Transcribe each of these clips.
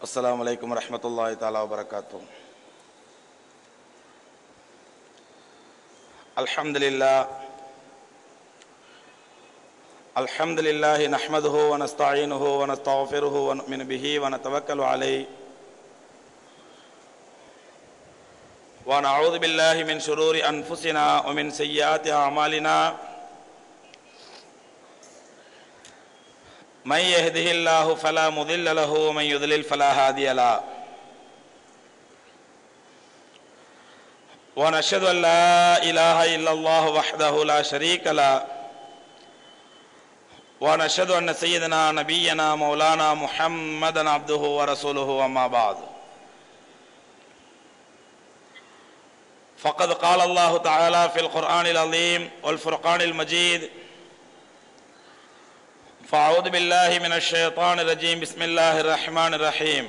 السلام عليكم ورحمة الله تعالى وبركاته الحمد لله الحمد لله نحمده ونستعينه ونستغفره ونؤمن به ونتوكل عليه ونعوذ بالله من شرور أنفسنا ومن سيئات أعمالنا من يهده الله فلا مضل له ومن يضلل فلا هادي له ونشهد ان لا اله الا الله وحده لا شريك له ونشهد ان سيدنا نبينا مولانا محمدا عبده ورسوله اما بعد فقد قال الله تعالى في القران العظيم والفرقان المجيد فأعوذ بالله من الشيطان الرجيم بسم الله الرحمن الرحيم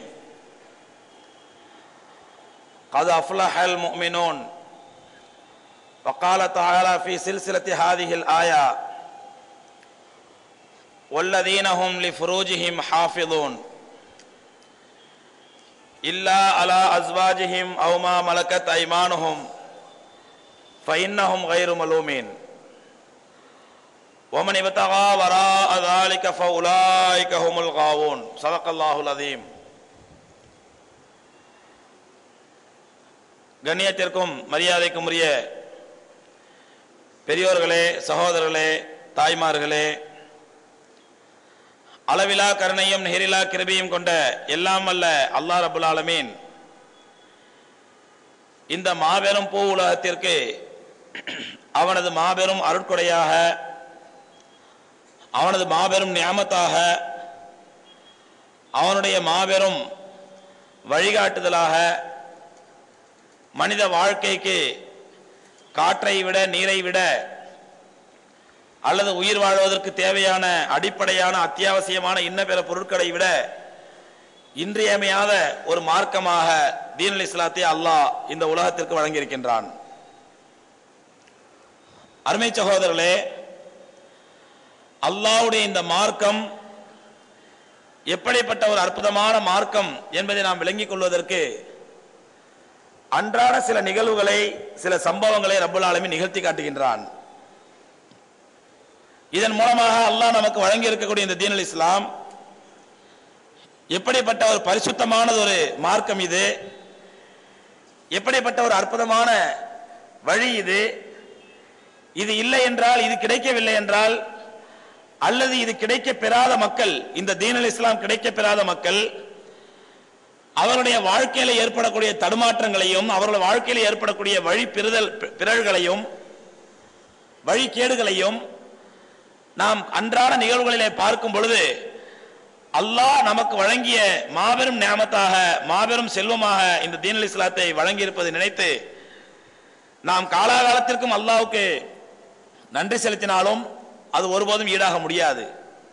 قد أفلح المؤمنون وقال تعالى في سلسلة هذه الآية والذين هم لفروجهم حافظون إلا على أزواجهم أو ما ملكت أيمانهم فإنهم غير ملومين ومن ابتغى وراء ذلك فأولئك هم الغاوون صدق الله العظيم கண்ணியத்திற்கும் மரியாதைக்கும் உரிய பெரியோர்களே சகோதரர்களே தாய்மார்களே அளவிலா கருணையும் நெகிரிலா கிருபியும் கொண்ட எல்லாம் அல்ல அல்லா ரபுல் ஆலமீன் இந்த மாபெரும் பூ உலகத்திற்கு அவனது மாபெரும் அருட்கொடையாக அவனது மாபெரும் நியாமத்தாக அவனுடைய மாபெரும் வழிகாட்டுதலாக மனித வாழ்க்கைக்கு காற்றை விட நீரை விட அல்லது உயிர் வாழ்வதற்கு தேவையான அடிப்படையான அத்தியாவசியமான இன்ன பிற பொருட்களை விட இன்றியமையாத ஒரு மார்க்கமாக தீனல் இஸ்லாத்தை அல்லாஹ் இந்த உலகத்திற்கு வழங்கியிருக்கின்றான் அருமை சகோதரர்களே அல்லாவுடைய இந்த மார்க்கம் எப்படிப்பட்ட ஒரு அற்புதமான மார்க்கம் என்பதை நாம் விளங்கிக் கொள்வதற்கு அன்றாட சில நிகழ்வுகளை சில சம்பவங்களை ரப்புல் ஆலமீன் நிகழ்த்தி காட்டுகின்றான் இதன் மூலமாக அல்லாஹ் நமக்கு வழங்கி இருக்கக்கூடிய இந்த தீனல் இஸ்லாம் எப்படிப்பட்ட ஒரு பரிசுத்தமானது ஒரு மார்க்கம் இது எப்படிப்பட்ட ஒரு அற்புதமான வழி இது இது இல்லை என்றால் இது கிடைக்கவில்லை என்றால் அல்லது இது கிடைக்க பெறாத மக்கள் இந்த தீனல் இஸ்லாம் கிடைக்க பெறாத மக்கள் அவருடைய வாழ்க்கையில ஏற்படக்கூடிய தடுமாற்றங்களையும் அவருடைய வாழ்க்கையில ஏற்படக்கூடிய வழி பிறதல் பிறழ்களையும் வழிகேடுகளையும் நாம் அன்றாட நிகழ்வுகளிலே பார்க்கும் பொழுது அல்லாஹ் நமக்கு வழங்கிய மாபெரும் நியாமத்தாக மாபெரும் செல்வமாக இந்த தீனல் இஸ்லாத்தை வழங்கி இருப்பதை நினைத்து நாம் காலாகாலத்திற்கும் அல்லாவுக்கு நன்றி செலுத்தினாலும் அது ஒருபோதும் ஈடாக முடியாது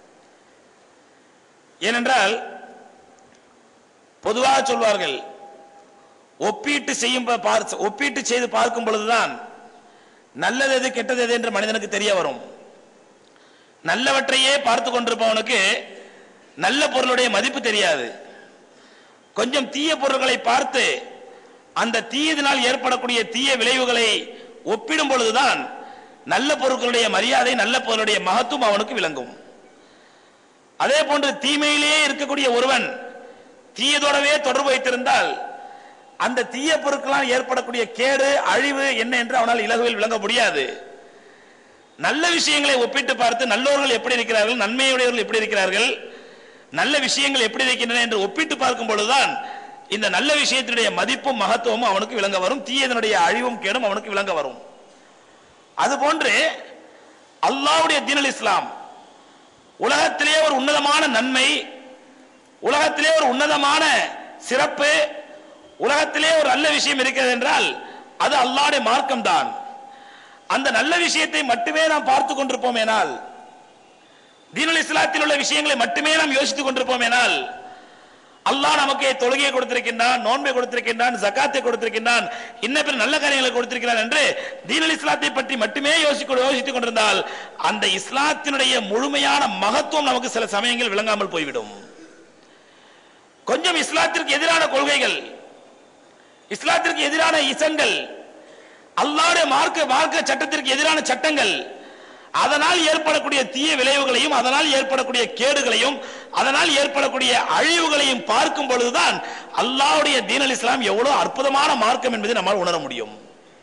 ஏனென்றால் பொதுவாக சொல்வார்கள் ஒப்பீட்டு செய்யும் ஒப்பீட்டு செய்து பார்க்கும் பொழுதுதான் நல்லது எது கெட்டது எது என்று மனிதனுக்கு தெரிய வரும் நல்லவற்றையே பார்த்து கொண்டிருப்பவனுக்கு நல்ல பொருளுடைய மதிப்பு தெரியாது கொஞ்சம் தீய பொருள்களை பார்த்து அந்த தீயதினால் ஏற்படக்கூடிய தீய விளைவுகளை ஒப்பிடும் பொழுதுதான் நல்ல பொருட்களுடைய மரியாதை நல்ல பொருளுடைய மகத்துவம் அவனுக்கு விளங்கும் அதே போன்று தீமையிலேயே இருக்கக்கூடிய ஒருவன் தீயதோடவே தொடர்பு வைத்திருந்தால் அந்த தீய பொருட்களால் ஏற்படக்கூடிய கேடு அழிவு என்ன என்று அவனால் இலகுவில் விளங்க முடியாது நல்ல விஷயங்களை ஒப்பிட்டு பார்த்து நல்லவர்கள் எப்படி இருக்கிறார்கள் நன்மையுடையவர்கள் எப்படி இருக்கிறார்கள் நல்ல விஷயங்கள் எப்படி இருக்கின்றன என்று ஒப்பிட்டு பார்க்கும் பொழுதுதான் இந்த நல்ல விஷயத்தினுடைய மதிப்பும் மகத்துவமும் அவனுக்கு விளங்க வரும் தீயதனுடைய அழிவும் கேடும் அவனுக்கு விளங்க வரும் அதுபோன்று அல்லாவுடைய தீனல் இஸ்லாம் உலகத்திலே ஒரு உன்னதமான நன்மை உலகத்திலே ஒரு உன்னதமான சிறப்பு உலகத்திலே ஒரு நல்ல விஷயம் இருக்கிறது என்றால் அது அல்லாவுடைய மார்க்கம் தான் அந்த நல்ல விஷயத்தை மட்டுமே நாம் பார்த்து கொண்டிருப்போம் ஏனால் தீனுல் இஸ்லாத்தில் உள்ள விஷயங்களை மட்டுமே நாம் யோசித்துக் கொண்டிருப்போம் ஏனால் அல்லாஹ் நமக்கு தொழுகையை கொடுத்திருக்கின்றான் நோன்பை கொடுத்திருக்கின்றான் ஜக்காத்தை கொடுத்திருக்கின்றான் இன்ன பிற நல்ல காரியங்களை கொடுத்திருக்கிறான் என்று தீனல் இஸ்லாத்தை பற்றி மட்டுமே யோசிக்க யோசித்துக் கொண்டிருந்தால் அந்த இஸ்லாத்தினுடைய முழுமையான மகத்துவம் நமக்கு சில சமயங்கள் விளங்காமல் போய்விடும் கொஞ்சம் இஸ்லாத்திற்கு எதிரான கொள்கைகள் இஸ்லாத்திற்கு எதிரான இசங்கள் அல்லாஹ்வுடைய மார்க்க மார்க்க சட்டத்திற்கு எதிரான சட்டங்கள் அதனால் ஏற்படக்கூடிய தீய விளைவுகளையும் அதனால் ஏற்படக்கூடிய கேடுகளையும் அதனால் ஏற்படக்கூடிய அழிவுகளையும் பார்க்கும் பொழுதுதான் அல்லாஹ்வுடைய தீனல் இஸ்லாம் எவ்வளவு அற்புதமான மார்க்கம் என்பதை நம்மால் உணர முடியும்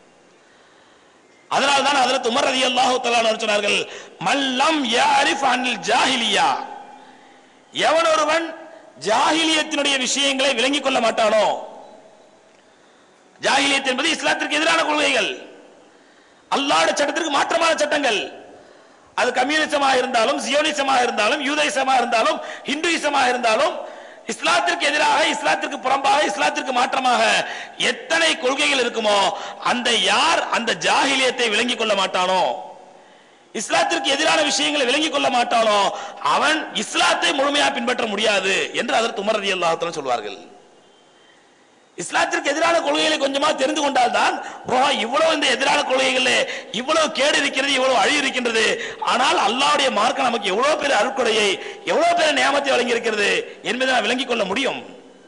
அதனால் தான் ஹஜரத் உமர் ரலியல்லாஹு தஆலா சொன்னார்கள் மல்லம் யாரிஃப் அனில் ஜாஹிலியா எவன் ஒருவன் ஜாஹிலியத்தினுடைய விஷயங்களை விளங்கிக் கொள்ள மாட்டானோ ஜாஹிலியத் என்பது இஸ்லாத்திற்கு எதிரான கொள்கைகள் அல்லாஹ்வுடைய சட்டத்திற்கு மாற்றமான சட்டங்கள் அது கம்யூனிசமா இருந்தாலும் சியோனிசமா இருந்தாலும் யூதைசமா இருந்தாலும் ஹிந்துயிசமா இருந்தாலும் இஸ்லாத்திற்கு எதிராக இஸ்லாத்திற்கு புறம்பாக இஸ்லாத்திற்கு மாற்றமாக எத்தனை கொள்கைகள் இருக்குமோ அந்த யார் அந்த ஜாஹிலியத்தை விளங்கிக் கொள்ள மாட்டானோ இஸ்லாத்திற்கு எதிரான விஷயங்களை விளங்கிக் கொள்ள மாட்டானோ அவன் இஸ்லாத்தை முழுமையாக பின்பற்ற முடியாது என்று அதற்கு உமர் ரலியல்லாஹு சொல்வார்கள் இஸ்லாத்திற்கு எதிரான கொள்கைகளை கொஞ்சமா தெரிந்து கொண்டால்தான் ஓ இவ்வளவு இந்த எதிரான கொள்கைகள் இவ்வளவு கேடு இருக்கிறது இவ்வளவு அழி இருக்கின்றது ஆனால் அல்லாஹ்வுடைய மார்க்கம் நமக்கு எவ்வளவு பெரிய அருட்கொடையை எவ்வளவு பெரிய நியமத்தை வழங்கி இருக்கிறது என்பதை நான் விளங்கிக் கொள்ள முடியும்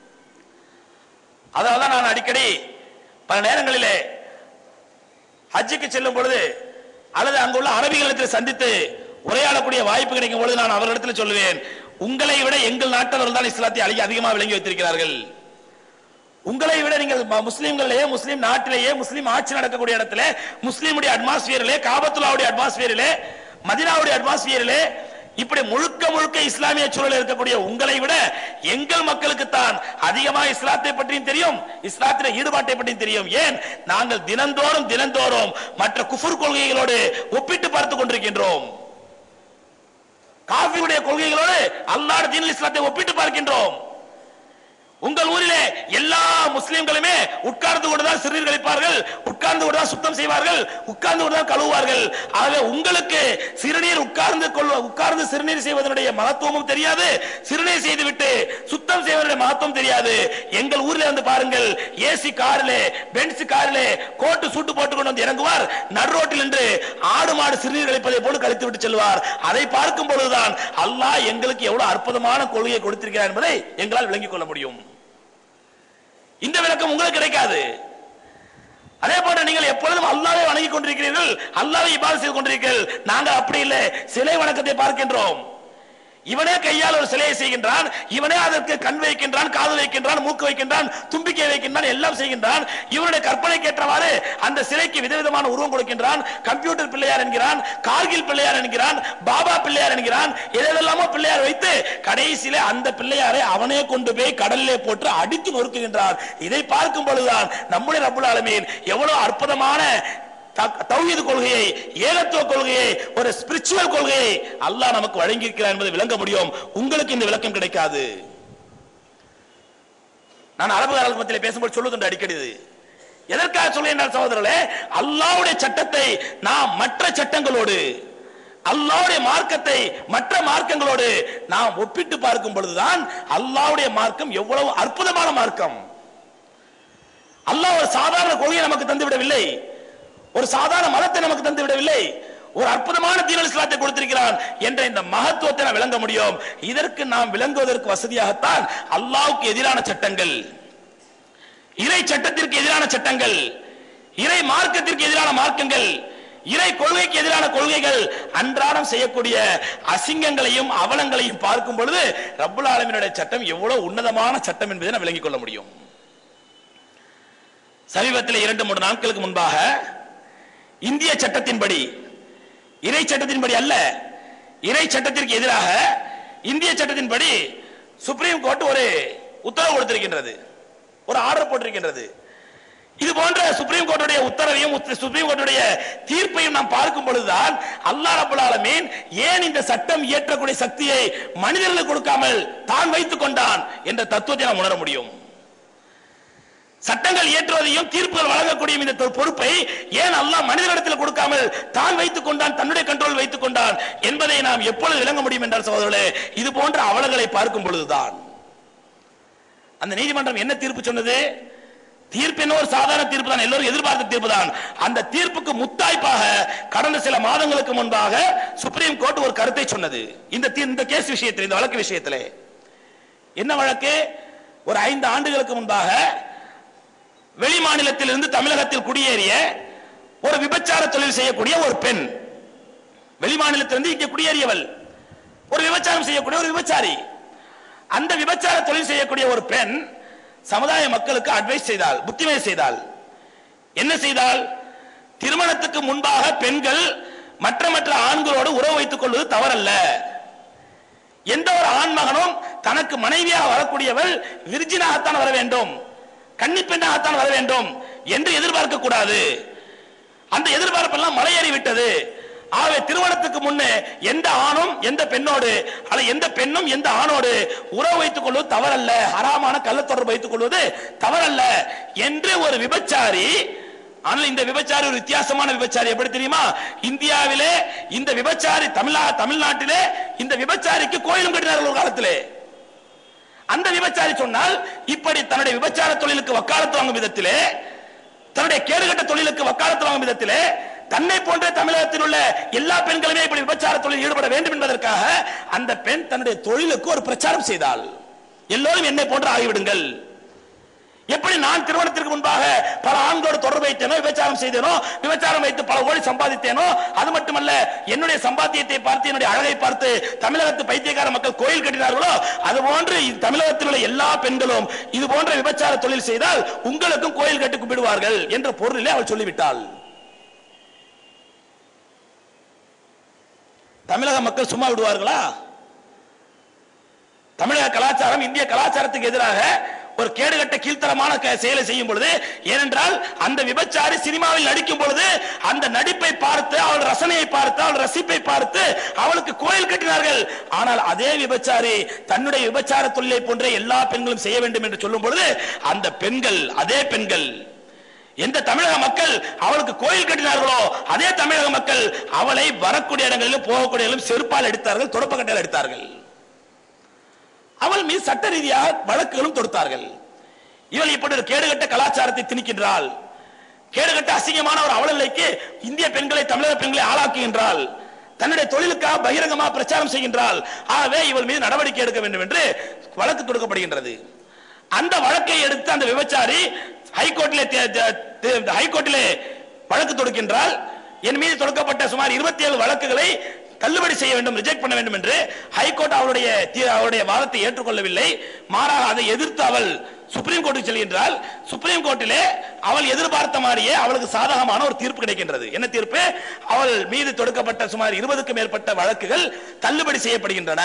அதனால நான் அடிக்கடி பல நேரங்களிலே ஹஜ்ஜுக்கு செல்லும் பொழுது அல்லது அங்குள்ள அரபிகளிடத்தில் சந்தித்து உரையாடக்கூடிய வாய்ப்பு கிடைக்கும் பொழுது நான் அவர்களிடத்தில் சொல்லுவேன் உங்களை விட எங்கள் நாட்டவர்கள் தான் இஸ்லாத்தை அதிக அதிகமாக விளங்கி வைத்திருக்கிறார்கள் உங்களை விட நீங்கள் ம- முஸ்லிம்களிலேயே முஸ்லிம் நாட்டிலேயே முஸ்லிம் ஆட்சி நடக்கக்கூடிய இடத்துல முஸ்லிமுடைய அட்மாஸ்பியரிலே காபத்துல்லாவுடைய அட்மாஸ்பியரிலே மதினாவுடைய அட்மாஸ்பியரிலே இப்படி முழுக்க முழுக்க இஸ்லாமிய சூழல் இருக்கக்கூடிய உங்களை விட எங்கள் மக்களுக்கு தான் அதிகமாக இஸ்லாத்தை பற்றியும் தெரியும் இஸ்லாத்தில ஈடுபாட்டை பற்றியும் தெரியும் ஏன் நாங்கள் தினந்தோறும் தினந்தோறும் மற்ற குஃபுர் கொள்கைகளோடு ஒப்பிட்டு பார்த்து கொண்டிருக்கின்றோம் காஃபியுடைய கொள்கைகளோடு அல்லாஹ் தீன் இஸ்லாத்தை ஒப்பிட்டு பார்க்கின்றோம் உங்கள் ஊரிலே எல்லா முஸ்லிம்களுமே உட்கார்ந்து கொண்டுதான் சிறுநீர் கழிப்பார்கள் உட்கார்ந்து கொண்டுதான் சுத்தம் செய்வார்கள் உட்கார்ந்து கொண்டுதான் கழுவுவார்கள் ஆகவே உங்களுக்கு சிறுநீர் உட்கார்ந்து கொள்ள உட்கார்ந்து சிறுநீர் செய்வதனுடைய மகத்துவமும் தெரியாது சிறுநீர் செய்துவிட்டு சுத்தம் செய்வதனுடைய மகத்துவம் தெரியாது எங்கள் ஊரில் வந்து பாருங்கள் ஏசி காரிலே பென்ஸ் காரிலே கோட்டு சூட்டு போட்டு கொண்டு வந்து இறங்குவார் நடுரோட்டில் நின்று ஆடு மாடு சிறுநீர் கழிப்பதை போல கழித்து விட்டு செல்வார் அதை பார்க்கும் பொழுதுதான் அல்லாஹ் எங்களுக்கு எவ்வளவு அற்புதமான கொள்கையை கொடுத்திருக்கிறார் என்பதை எங்களால் விளங்கிக் கொள்ள முடியும் இந்த விளக்கம் உங்களுக்கு கிடைக்காது அதே போல நீங்கள் எப்பொழுதும் அல்லாவை வணங்கிக் கொண்டிருக்கிறீர்கள் அல்லாவை இபாதத் செய்து கொண்டிருக்கிறீர்கள் நாங்கள் அப்படி இல்லை சிலை வணக்கத்தை பார்க்கின்றோம் இவனே கையால் ஒரு சிலையை செய்கின்றான் இவனே அதற்கு கண் வைக்கின்றான் காது வைக்கின்றான் மூக்கு வைக்கின்றான் தும்பிக்கை வைக்கின்றான் எல்லாம் செய்கின்றான் இவனுடைய கற்பனைக்கு ஏற்றவாறு அந்த சிலைக்கு விதவிதமான உருவம் கொடுக்கின்றான் கம்ப்யூட்டர் பிள்ளையார் என்கிறான் கார்கில் பிள்ளையார் என்கிறான் பாபா பிள்ளையார் என்கிறான் எதெல்லாமோ பிள்ளையார் வைத்து கடைசியிலே அந்த பிள்ளையாரை அவனே கொண்டு போய் கடலிலே போட்டு அடித்து நொறுக்குகின்றார் இதை பார்க்கும் பொழுதுதான் நம்முடைய ரப்புல் ஆலமீன் எவ்வளவு அற்புதமான த- தௌஹீது கொள்கையை ஏகத்துவ கொள்கையை ஒரு ஸ்பிரிச்சுவல் கொள்கையை அல்லாஹ் நமக்கு வழங்கியிருக்கிறார் என்பதை விளங்க முடியும் உங்களுக்கு இந்த விளக்கம் கிடைக்காது நான் அரபு மத்தியில் பேசும்போது சொல்லுதுண்டு அடிக்கடி இது. எதற்காக சொல்லுகின்றார் சகோதரர்களே அல்லாஹ்வுடைய சட்டத்தை நாம் மற்ற சட்டங்களோடு அல்லாஹ்வுடைய மார்க்கத்தை மற்ற மார்க்கங்களோடு நாம் ஒப்பிட்டு பார்க்கும் பொழுதுதான் அல்லாஹ்வுடைய மார்க்கம் எவ்வளவு அற்புதமான மார்க்கம் அல்லாஹ் ஒரு சாதாரண கொள்கையை நமக்கு தந்து விடவில்லை ஒரு சாதாரண மதத்தை நமக்கு தந்து விடவில்லை ஒரு அற்புதமான தீனல் இஸ்லாத்தை கொடுத்திருக்கிறான் என்ற இந்த மகத்துவத்தை நாம் விளங்க முடியும் இதற்கு நாம் விளங்குவதற்கு வசதியாகத்தான் அல்லாஹ்வுக்கு எதிரான சட்டங்கள் இறை சட்டத்திற்கு எதிரான சட்டங்கள் இறை மார்க்கத்திற்கு எதிரான மார்க்கங்கள் இறை கொள்கைக்கு எதிரான கொள்கைகள் அன்றாடம் செய்யக்கூடிய அசிங்கங்களையும் அவலங்களையும் பார்க்கும் பொழுது ரப்புல் ஆலமீனுடைய சட்டம் எவ்வளவு உன்னதமான சட்டம் என்பதை நாம் விளங்கிக் கொள்ள முடியும் சமீபத்தில் இரண்டு மூன்று நாட்களுக்கு முன்பாக இந்திய சட்டத்தின்படி இறை சட்டத்தின்படி அல்ல இறை சட்டத்திற்கு எதிராக இந்திய சட்டத்தின்படி சுப்ரீம் கோர்ட் ஒரு உத்தரவு கொடுத்திருக்கின்றது ஒரு ஆர்டர் போட்டிருக்கின்றது இது போன்ற சுப்ரீம் கோர்ட்டுடைய உத்தரவையும் உத்த- சுப்ரீம் கோர்ட்டுடைய தீர்ப்பையும் நாம் பார்க்கும் பொழுதுதான் அல்லாஹ் ரப்பல் ஆலமீன் ஏன் இந்த சட்டம் இயற்றக்கூடிய சக்தியை மனிதர்களுக்கு கொடுக்காமல் தான் வைத்துக் கொண்டான் என்ற தத்துவத்தை நாம் உணர முடியும் சட்டங்கள் இயற்றுவதையும் தீர்ப்புகள் வழங்கக்கூடிய இந்த தொ- பொறுப்பை ஏன் அல்லாஹ் மனிதனிடத்தில் கொடுக்காமல் தான் வைத்துக் கொண்டான் தன்னுடைய கண்ட்ரோல் வைத்துக் கொண்டான் என்பதை நாம் எப்பொழுது விளங்க முடியும் என்றால் சகோதரர்களே இது போன்ற அவலங்களை பார்க்கும் பொழுதுதான் அந்த நீதிமன்றம் என்ன தீர்ப்பு சொன்னது தீர்ப்பு என்ன ஒரு சாதாரண தீர்ப்பு தான் எல்லோரும் எதிர்பார்த்த தீர்ப்பு தான் அந்த தீர்ப்புக்கு முத்தாய்ப்பாக கடந்த சில மாதங்களுக்கு முன்பாக சுப்ரீம் கோர்ட் ஒரு கருத்தை சொன்னது இந்த தீ- இந்த கேஸ் விஷயத்தில் இந்த வழக்கு விஷயத்திலே என்ன வழக்கு ஒரு ஐந்து ஆண்டுகளுக்கு முன்பாக வெளி மாநிலத்திலிருந்து தமிழகத்தில் குடியேறிய ஒரு விபச்சார தொழில் செய்யக்கூடிய ஒரு பெண் வெளி மாநிலத்திலிருந்து இங்கே குடியேறியவள் ஒரு விபச்சாரம் செய்யக்கூடிய ஒரு விபச்சாரி அந்த விபச்சார தொழில் செய்யக்கூடிய ஒரு பெண் சமுதாய மக்களுக்கு அட்வைஸ் செய்தால் புத்திமதி செய்தால் என்ன செய்தால் திருமணத்துக்கு முன்பாக பெண்கள் மற்ற மற்ற ஆண்களோடு உறவு வைத்துக் கொள்வது தவறல்ல எந்த ஒரு ஆண்மகனும் தனக்கு மனைவியாக வரக்கூடியவள் விர்ஜினாகத்தான் வர வேண்டும் கன்னி பெண்ணாகத்தான் வர வேண்டும் என்று எதிர்பார்க்க கூடாது அந்த எதிர்பார்ப்பெல்லாம் மலையேறி விட்டது ஆகவே திருமணத்துக்கு முன்னே எந்த ஆணும் எந்த பெண்ணோடு அல்ல எந்த பெண்ணும் எந்த ஆணோடு உறவு வைத்துக் கொள்வது தவறல்ல ஹராமான கள்ள தொடர்பு வைத்துக் கொள்வது தவறல்ல என்று ஒரு விபச்சாரி ஆனால் இந்த விபச்சாரி ஒரு வித்தியாசமான விபச்சாரி எப்படி தெரியுமா இந்தியாவிலே இந்த விபச்சாரி தமிழா தமிழ்நாட்டிலே இந்த விபச்சாரிக்கு கோயிலும் கட்டினார்கள் ஒரு காலத்திலே அந்த விபச்சாரி சொன்னால் இப்படி தன்னுடைய விபச்சார தொழிலுக்கு வக்காலத்து வாங்கும் விதத்திலே தன்னுடைய கேடுகட்ட தொழிலுக்கு வக்காலத்து வாங்கும் விதத்திலே தன்னை போன்ற தமிழகத்தில் உள்ள எல்லா பெண்களுமே இப்படி விபச்சார தொழில் ஈடுபட வேண்டும் என்பதற்காக அந்த பெண் தன்னுடைய தொழிலுக்கு ஒரு பிரச்சாரம் செய்தாள் எல்லோரும் என்னை போன்று ஆகிவிடுங்கள் எப்படி நான் திருமணத்திற்கு முன்பாக பல ஆண்களோடு தொடர்பு வைத்தேனோ விபச்சாரம் செய்தேனோ விபச்சாரம் வைத்து பல கோடி சம்பாதித்தேனோ அது மட்டுமல்ல என்னுடைய சம்பாத்தியத்தை பார்த்து என்னுடைய அழகை பார்த்து தமிழகத்து பைத்தியக்கார மக்கள் கோயில் கட்டினார்களோ அது போன்று இந்த தமிழகத்தில் உள்ள எல்லா பெண்களும் இது போன்ற விபச்சார தொழில் செய்தால் உங்களுக்கும் கோயில் கட்டி கும்பிடுவார்கள் என்ற பொருளிலே அவள் சொல்லிவிட்டாள் தமிழக மக்கள் சும்மா விடுவார்களா தமிழக கலாச்சாரம் இந்திய கலாச்சாரத்துக்கு எதிராக ஒரு கேடுகட்ட கீழ்த்தரமான க- செயலை செய்யும் பொழுது ஏனென்றால் அந்த விபச்சாரி சினிமாவில் நடிக்கும் பொழுது அந்த நடிப்பை பார்த்து அவள் ரசனையை பார்த்து அவள் ரசிப்பை பார்த்து அவளுக்கு கோயில் கட்டினார்கள் ஆனால் அதே விபச்சாரி தன்னுடைய விபச்சார தொழிலை போன்ற எல்லா பெண்களும் செய்ய வேண்டும் என்று சொல்லும் பொழுது அந்த பெண்கள் அதே பெண்கள் எந்த தமிழக மக்கள் அவளுக்கு கோயில் கட்டினார்களோ அதே தமிழக மக்கள் அவளை வரக்கூடிய இடங்களிலும் போகக்கூடிய இடங்களிலும் செருப்பால் எடுத்தார்கள் தொடப்பக்கட்டையில் எடுத்தார்கள் அவள் மீது சட்ட ரீதியாக வழக்குகளும் தொடுத்தார்கள் இவள் இப்படி ஒரு கேடுகட்ட கலாச்சாரத்தை திணிக்கின்றாள் கேடுகட்ட அசிங்கமான ஒரு அவலநிலைக்கு இந்திய பெண்களை தமிழக பெண்களை ஆளாக்குகின்றாள் தன்னுடைய தொழிலுக்காக பகிரங்கமாக பிரச்சாரம் செய்கின்றாள் ஆகவே இவள் மீது நடவடிக்கை எடுக்க வேண்டும் என்று வழக்கு தொடுக்கப்படுகின்றது அந்த வழக்கை எடுத்து அந்த விபச்சாரி ஹைகோர்ட்டிலே தே- தே- தே- ஹைகோர்ட்டிலே வழக்கு தொடுக்கின்றால் என் மீது தொடுக்கப்பட்ட சுமார் 27 வழக்குகளை தள்ளுபடி செய்ய வேண்டும் ரிஜெக்ட் பண்ண வேண்டும் என்று ஹைகோர்ட் அவருடைய தீ- அவருடைய வாதத்தை ஏற்றுக்கொள்ளவில்லை மாறாக அதை எதிர்த்து அவள் சுப்ரீம் கோர்ட்டுக்கு செல்கின்றால் சுப்ரீம் கோர்ட்டிலே அவள் எதிர்பார்த்த மாதிரியே அவளுக்கு சாதகமான ஒரு தீர்ப்பு கிடைக்கின்றது என்ன தீர்ப்பு அவள் மீது தொடுக்கப்பட்ட சுமார் இருபதுக்கு மேற்பட்ட வழக்குகள் தள்ளுபடி செய்யப்படுகின்றன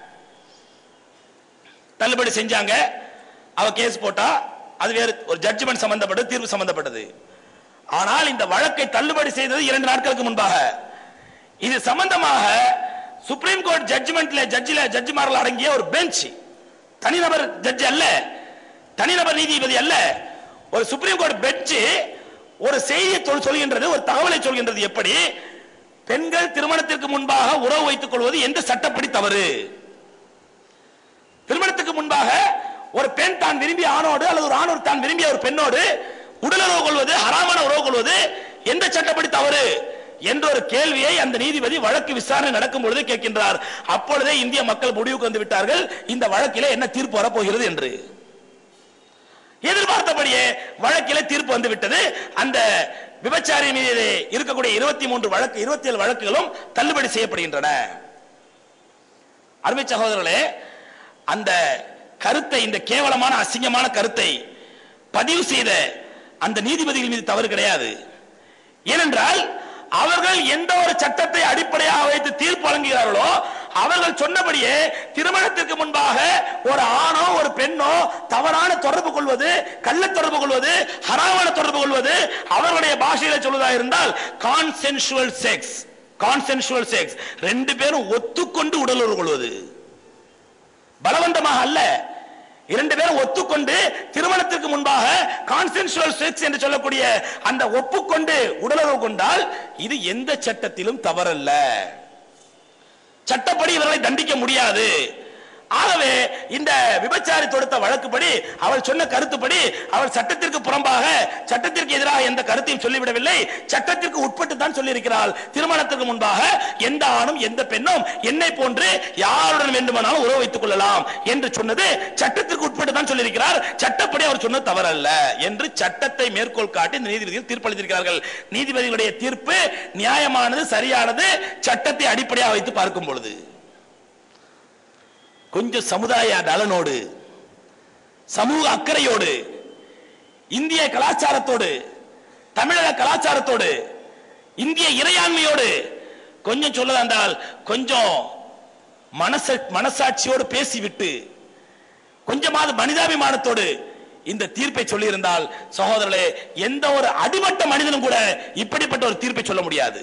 தள்ளுபடி செஞ்சாங்க அவ கேஸ் போட்டா அது வேறு ஒரு ஜட்ஜ்மெண்ட் சம்பந்தப்பட்டது தீர்ப்பு சம்பந்தப்பட்டது ஆனால் இந்த வழக்கை தள்ளுபடி செய்தது இரண்டு நாட்களுக்கு முன்பாக இது சம்பந்தமாக சுப்ரீம் கோர்ட் ஜட்ஜ்மெண்ட்ல ஜட்ஜில ஜட்ஜிமார்கள் அடங்கிய ஒரு பெஞ்ச் தனிநபர் ஜட்ஜ் அல்ல தனிநபர் நீதிபதி அல்ல ஒரு சுப்ரீம் கோர்ட் பெஞ்ச் ஒரு செய்தியை சொல்- சொல்கின்றது ஒரு தகவலை சொல்கின்றது எப்படி பெண்கள் திருமணத்திற்கு முன்பாக உறவு வைத்துக் கொள்வது எந்த சட்டப்படி தவறு திருமணத்துக்கு முன்பாக ஒரு பெண் தான் விரும்பிய ஆணோடு அல்லது ஒரு ஆணோடு தான் விரும்பிய ஒரு பெண்ணோடு உடலுறவு கொள்வது ஹராமான உறவு கொள்வது எந்த சட்டப்படி தவறு என்ற ஒரு கேள்வியை அந்த நீதிபதி வழக்கு விசாரணை நடக்கும் பொழுது கேட்கின்றார் அப்பொழுதே இந்திய மக்கள் முடிவுக்கு வந்து விட்டார்கள் இந்த வழக்கிலே என்ன தீர்ப்பு வரப்போகிறது என்று எதிர்பார்த்தபடியே வழக்கிலே தீர்ப்பு வந்து விட்டது அந்த விபச்சாரி மீது இருக்கக்கூடிய இருபத்தி மூன்று வழக்கு இருபத்தி ஏழு வழக்குகளும் தள்ளுபடி செய்யப்படுகின்றன அருமை சகோதரர்களே அந்த கருத்தை இந்த கேவலமான அசிங்கமான கருத்தை பதிவு செய்த அந்த நீதிபதிகள் மீது தவறு கிடையாது ஏனென்றால் அவர்கள் எந்த ஒரு சட்டத்தை அடிப்படையாக வைத்து தீர்ப்பு வழங்குகிறார்களோ அவர்கள் சொன்னபடியே திருமணத்திற்கு முன்பாக ஒரு ஆணோ ஒரு பெண்ணோ தவறான தொடர்பு கொள்வது கள்ள தொடர்பு கொள்வது ஹராமான தொடர்பு கொள்வது அவர்களுடைய பாஷையில சொல்வதாக இருந்தால் கான்சென்சுவல் செக்ஸ் கான்சென்சுவல் செக்ஸ் ரெண்டு பேரும் ஒத்துக்கொண்டு உடலுறவு கொள்வது பலவந்தமாக அல்ல இரண்டு பேரும் ஒத்துக்கொண்டு திருமணத்திற்கு முன்பாக கான்சென்சுவல் செக்ஸ் என்று சொல்லக்கூடிய அந்த ஒப்புக்கொண்டு உடலுறவு கொண்டால் இது எந்த சட்டத்திலும் தவறல்ல சட்டப்படி இவர்களை தண்டிக்க முடியாது ஆகவே இந்த விபச்சாரி தொடுத்த வழக்குப்படி அவள் சொன்ன கருத்துப்படி அவள் சட்டத்திற்கு புறம்பாக சட்டத்திற்கு எதிராக எந்த கருத்தையும் சொல்லிவிடவில்லை சட்டத்திற்கு உட்பட்டு தான் சொல்லியிருக்கிறாள் திருமணத்திற்கு முன்பாக எந்த ஆணும் எந்த பெண்ணும் என்னை போன்று யாருடன் வேண்டுமானாலும் உறவு வைத்துக் கொள்ளலாம் என்று சொன்னது சட்டத்திற்கு உட்பட்டு தான் சொல்லியிருக்கிறார் சட்டப்படி அவர் சொன்னது தவறல்ல என்று சட்டத்தை மேற்கோள் காட்டி இந்த நீதிபதிகள் தீர்ப்பளித்திருக்கிறார்கள் நீதிபதிகளுடைய தீர்ப்பு நியாயமானது சரியானது சட்டத்தை அடிப்படையாக வைத்து பார்க்கும் பொழுது கொஞ்சம் சமுதாய நலனோடு சமூக அக்கறையோடு இந்திய கலாச்சாரத்தோடு தமிழக கலாச்சாரத்தோடு இந்திய இறையாண்மையோடு கொஞ்சம் சொல்லதா என்றால் கொஞ்சம் மனச மனசாட்சியோடு பேசிவிட்டு கொஞ்சமாவது மனிதாபிமானத்தோடு இந்த தீர்ப்பை சொல்லியிருந்தால் சகோதரர்களே எந்த ஒரு அடிமட்ட மனிதனும் கூட இப்படிப்பட்ட ஒரு தீர்ப்பை சொல்ல முடியாது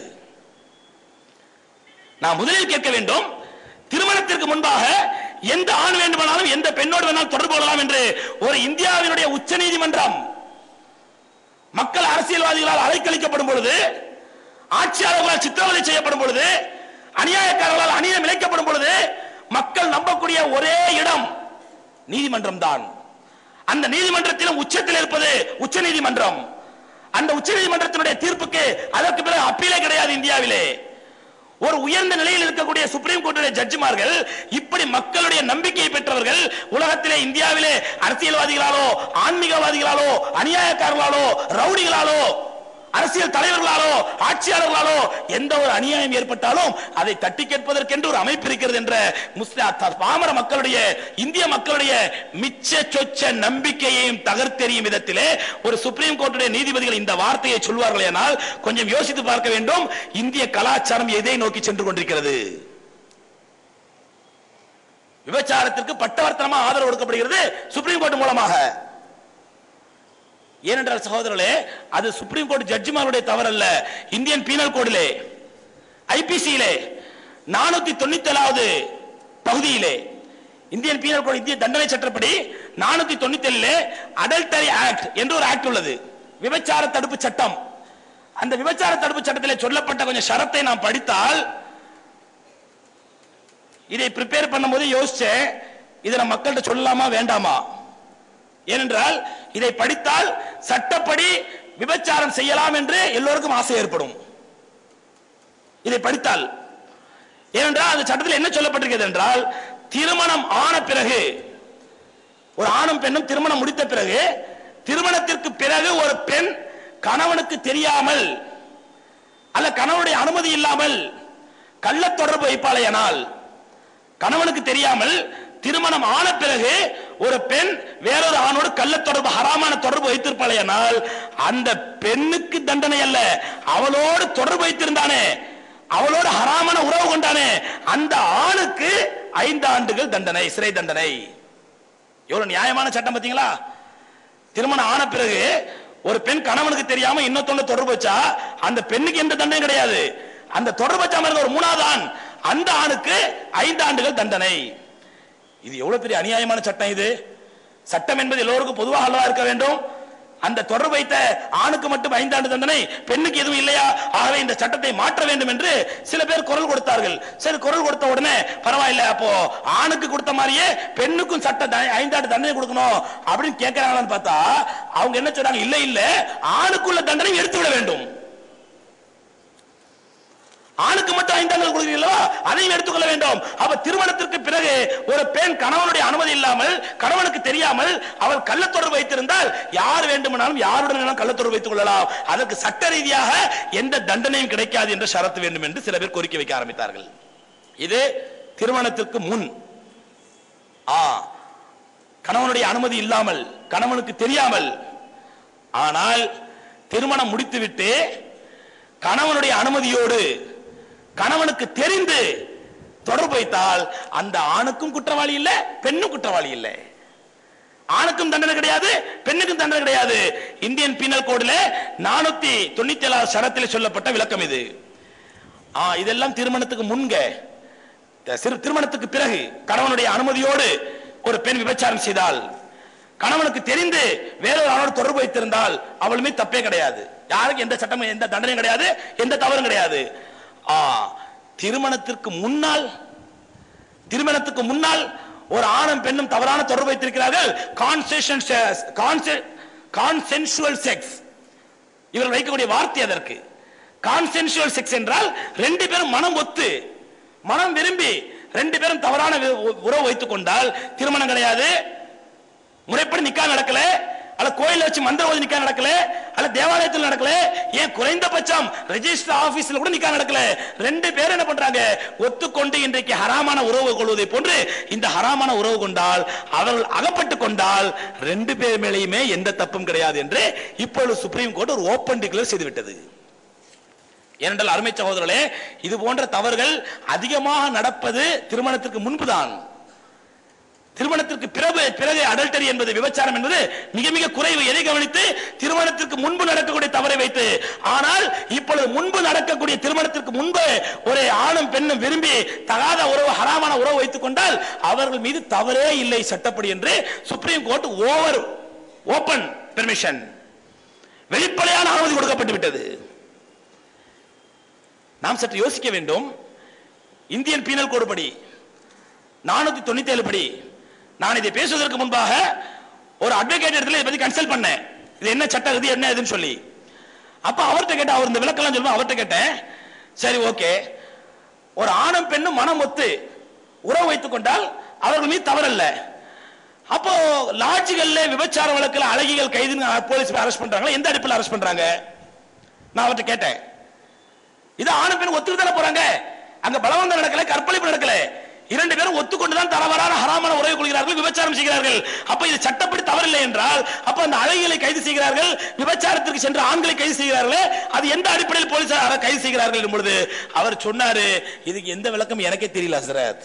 நான் முதலில் கேட்க வேண்டும் திருமணத்திற்கு முன்பாக எந்த ஆண் வேண்டுமானாலும் எந்த பெண்ணோடு வேணாலும் தொடர்பு கொள்ளலாம் என்று ஒரு இந்தியாவினுடைய உச்ச நீதிமன்றம் மக்கள் அரசியல்வாதிகளால் அலைக்கழிக்கப்படும் பொழுது ஆட்சியாளர்களால் சித்திரவதை செய்யப்படும் பொழுது அநியாயக்காரர்களால் அநீதம் இழைக்கப்படும் பொழுது மக்கள் நம்பக்கூடிய ஒரே இடம் நீதிமன்றம் தான் அந்த நீதிமன்றத்திலும் உச்சத்தில் இருப்பது உச்ச நீதிமன்றம் அந்த உச்ச நீதிமன்றத்தினுடைய தீர்ப்புக்கு அதற்கு பிறகு அப்பீலே கிடையாது இந்தியாவிலே ஒரு உயர்ந்த நிலையில் இருக்கக்கூடிய சுப்ரீம் கோர்ட்டுடைய ஜட்ஜிமார்கள் இப்படி மக்களுடைய நம்பிக்கையை பெற்றவர்கள் உலகத்திலே இந்தியாவிலே அரசியல்வாதிகளாலோ ஆன்மீகவாதிகளாலோ அநியாயக்காரர்களாலோ ரவுடிகளாலோ அரசியல் தலைவர்களாலோ ஆட்சியாளர்களாலோ எந்த ஒரு அநியாயம் ஏற்பட்டாலும் அதை தட்டி கேட்பதற்கென்று ஒரு அமைப்பு இருக்கிறது என்ற முஸ்லிம் பாமர மக்களுடைய இந்திய மக்களுடைய மிச்ச சொச்ச நம்பிக்கையையும் தகர்த்தெறியும் விதத்திலே ஒரு சுப்ரீம் கோர்ட்டுடைய நீதிபதிகள் இந்த வார்த்தையை சொல்வார்கள் ஆனால் கொஞ்சம் யோசித்து பார்க்க வேண்டும் இந்திய கலாச்சாரம் எதை நோக்கி சென்று கொண்டிருக்கிறது விபச்சாரத்திற்கு பட்டவர்த்தனமா ஆதரவு கொடுக்கப்படுகிறது சுப்ரீம் கோர்ட் மூலமாக ஏனென்றால் சகோதரர்களே அது சுப்ரீம் கோர்ட் ஜட்ஜிமாருடைய தவறல்ல இந்தியன் பீனல் கோடிலே ஐபிசியிலே நானூத்தி தொண்ணூத்தி ஏழாவது பகுதியிலே இந்தியன் பீனல் கோட் இந்திய தண்டனை சட்டப்படி நானூத்தி தொண்ணூத்தி ஏழிலே அடல்டரி ஆக்ட் என்று ஒரு ஆக்ட் உள்ளது விபச்சார தடுப்பு சட்டம் அந்த விபச்சார தடுப்பு சட்டத்திலே சொல்லப்பட்ட கொஞ்சம் ஷரத்தை நாம் படித்தால் இதை ப்ரிப்பேர் பண்ணும்போது யோசிச்சேன் இதை நம்ம மக்கள்கிட்ட சொல்லலாமா வேண்டாமா ஏனென்றால் இதை படித்தால் சட்டப்படி விபச்சாரம் செய்யலாம் என்று எல்லோருக்கும் ஆசை ஏற்படும் இதை படித்தால் ஏனென்றால் அந்த சட்டத்தில் என்ன சொல்லப்பட்டிருக்கிறது என்றால் திருமணம் ஆன பிறகு ஒரு ஆணும் பெண்ணும் திருமணம் முடித்த பிறகு திருமணத்திற்கு பிறகு ஒரு பெண் கணவனுக்கு தெரியாமல் அல்ல கணவனுடைய அனுமதி இல்லாமல் கள்ள தொடர்பு வைப்பாளையானால் கணவனுக்கு தெரியாமல் திருமணம் ஆன பிறகு ஒரு பெண் வேறொரு ஆணோடு கள்ள தொடர்பு ஹராமான தொடர்பு வைத்திருப்பாளையானால் அந்த பெண்ணுக்கு தண்டனை அல்ல அவளோடு தொடர்பு வைத்திருந்தானே அவளோடு ஹராமான உறவு கொண்டானே அந்த ஆணுக்கு ஐந்து ஆண்டுகள் தண்டனை சிறை தண்டனை எவ்வளவு நியாயமான சட்டம் பாத்தீங்களா திருமணம் ஆன பிறகு ஒரு பெண் கணவனுக்கு தெரியாம இன்னொத்தொன்னு தொடர்பு வச்சா அந்த பெண்ணுக்கு எந்த தண்டனை கிடையாது அந்த தொடர்பு வச்சாம இருந்த ஒரு மூணாவது ஆண் அந்த ஆணுக்கு ஐந்து ஆண்டுகள் தண்டனை இது எவ்வளவு பெரிய அநியாயமான சட்டம் இது சட்டம் என்பது எல்லோருக்கும் பொதுவாக அல்லவா இருக்க வேண்டும் அந்த தொடர்பு வைத்த ஆணுக்கு மட்டும் ஐந்தாண்டு தண்டனை பெண்ணுக்கு எதுவும் இல்லையா ஆகவே இந்த சட்டத்தை மாற்ற வேண்டும் என்று சில பேர் குரல் கொடுத்தார்கள் சரி குரல் கொடுத்த உடனே பரவாயில்ல அப்போ ஆணுக்கு கொடுத்த மாதிரியே பெண்ணுக்கும் சட்ட த- ஐந்தாண்டு தண்டனை கொடுக்கணும் அப்படின்னு கேட்கறாங்களான்னு பார்த்தா அவங்க என்ன சொல்றாங்க இல்ல இல்ல ஆணுக்குள்ள தண்டனை எடுத்து விட வேண்டும் ஆணுக்கு மட்டும் ஐந்தாண்டுகள் கொடுக்கிறீர்களா அதையும் எடுத்துக்கொள்ள வேண்டும் அப்ப திருமணத்திற்கு பிறகு ஒரு பெண் கணவனுடைய அனுமதி இல்லாமல் கணவனுக்கு தெரியாமல் அவள் கள்ள தொடர்பு வைத்திருந்தால் யார் வேண்டுமானாலும் யாருடன் வேணாலும் கள்ள தொடர்பு வைத்துக் கொள்ளலாம் அதற்கு சட்ட ரீதியாக எந்த தண்டனையும் கிடைக்காது என்ற ஷரத்து வேண்டும் என்று சில பேர் கோரிக்கை வைக்க ஆரம்பித்தார்கள் இது திருமணத்திற்கு முன் ஆ கணவனுடைய அனுமதி இல்லாமல் கணவனுக்கு தெரியாமல் ஆனால் திருமணம் முடித்துவிட்டு கணவனுடைய அனுமதியோடு கணவனுக்கு தெரிந்து தொடர்பு வைத்தால் அந்த ஆணுக்கும் குற்றவாளி இல்ல பெண்ணும் குற்றவாளி இல்லை ஆணுக்கும் தண்டனை கிடையாது பெண்ணுக்கும் தண்டனை கிடையாது இந்தியன் பீனல் கோடுல நானூத்தி தொண்ணூத்தி ஏழாவது சரத்தில் சொல்லப்பட்ட விளக்கம் இது ஆ, இதெல்லாம் திருமணத்துக்கு முன்க த- சிறு திருமணத்துக்கு பிறகு கணவனுடைய அனுமதியோடு ஒரு பெண் விபச்சாரம் செய்தால் கணவனுக்கு தெரிந்து வேறொரு ஆணோடு தொடர்பு வைத்திருந்தால் அவளுமே தப்பே கிடையாது யாருக்கு எந்த சட்டமும் எந்த தண்டனையும் கிடையாது எந்த தவறும் கிடையாது ஆ திருமணத்திற்கு முன்னால் திருமணத்துக்கு முன்னால் ஒரு ஆணும் பெண்ணும் தவறான தொடர்பு வைத்திருக்கிறார்கள் கான்சென்சுவல் செக்ஸ் இவர்கள் வைக்கக்கூடிய வார்த்தை அதற்கு கான்சென்சுவல் செக்ஸ் என்றால் ரெண்டு பேரும் மனம் ஒத்து மனம் விரும்பி ரெண்டு பேரும் தவறான வி- உறவு வைத்துக் கொண்டால் திருமணம் கிடையாது முறைப்படி நிக்கா நடக்கல அல்ல கோயில வச்சு மந்திர ஓதி நிக்கா நடக்கல அல்ல தேவாலயத்தில் நடக்கல ஏன் குறைந்தபட்சம் ரெஜிஸ்டர் ஆபீஸ்ல கூட நிக்கா நடக்கல ரெண்டு பேரும் என்ன பண்றாங்க ஒத்துக்கொண்டு இன்றைக்கு ஹராமான உறவு கொள்வதை போன்று இந்த ஹராமான உறவு கொண்டால் அவர்கள் அகப்பட்டு கொண்டால் ரெண்டு பேர் மேலேயுமே எந்த தப்பும் கிடையாது என்று இப்பொழுது சுப்ரீம் கோர்ட் ஒரு ஓபன் டிக்ளேர் செய்துவிட்டது ஏனென்றால் அருமை சகோதரர்களே இது போன்ற தவறுகள் அதிகமாக நடப்பது திருமணத்திற்கு முன்புதான் திருமணத்திற்கு பிறகு பிறகு அடல்டரி என்பது விபச்சாரம் என்பது மிக மிக குறைவு எதை கவனித்து திருமணத்திற்கு முன்பு நடக்கக்கூடிய தவறை வைத்து ஆனால் இப்பொழுது முன்பு நடக்கக்கூடிய திருமணத்திற்கு முன்பு ஒரு ஆணும் பெண்ணும் விரும்பி தகாத உறவு ஹராமான உறவு வைத்துக் கொண்டால் அவர்கள் மீது தவறே இல்லை சட்டப்படி என்று supreme court over open permission வெளிப்படையான அனுமதி கொடுக்கப்பட்டு விட்டது நாம் சற்று யோசிக்க வேண்டும் இந்தியன் பீனல் கோடு படி நானூத்தி தொண்ணூத்தி ஏழு படி நான் இதை பேசுவதற்கு முன்பாக ஒரு அட்வொகேட் இடத்துல இதை பத்தி கன்சல்ட் பண்ணேன் இது என்ன சட்டம் இது என்ன இதுன்னு சொல்லி அப்ப அவர்கிட்ட கேட்ட அவர் இந்த விளக்கெல்லாம் சொல்லுவோம் அவர்கிட்ட கேட்டேன் சரி ஓகே ஒரு ஆணும் பெண்ணும் மனம் ஒத்து உறவு வைத்துக் கொண்டால் அவர்கள் மீது தவறல்ல அப்போ லாட்ஜுகள்ல விபச்சார வழக்குல அழகிகள் கைதுன்னு போலீஸ் அரெஸ்ட் பண்றாங்களா எந்த அடிப்பில் அரெஸ்ட் பண்றாங்க நான் அவர்கிட்ட கேட்டேன் இது ஆணும் பெண் ஒத்துக்கிட்டு தானே போறாங்க அங்க பலவந்தம் நடக்கல கற்பழிப்பு நடக்கல இரண்டு பேரும் ஒத்துக்கொண்டுதான் தரவரான ஹராமான உறவு கொள்கிறார்கள் விபச்சாரம் செய்கிறார்கள் அப்ப இது சட்டப்படி தவறில்லை என்றால் அப்ப அந்த அழகிகளை கைது செய்கிறார்கள் விபச்சாரத்திற்கு சென்ற ஆண்களை கைது செய்கிறார்களே அது எந்த அடிப்படையில் போலீசார் கைது செய்கிறார்கள் என்னும் பொழுது அவர் சொன்னாரு இதுக்கு எந்த விளக்கம் எனக்கே தெரியல ஹசரத்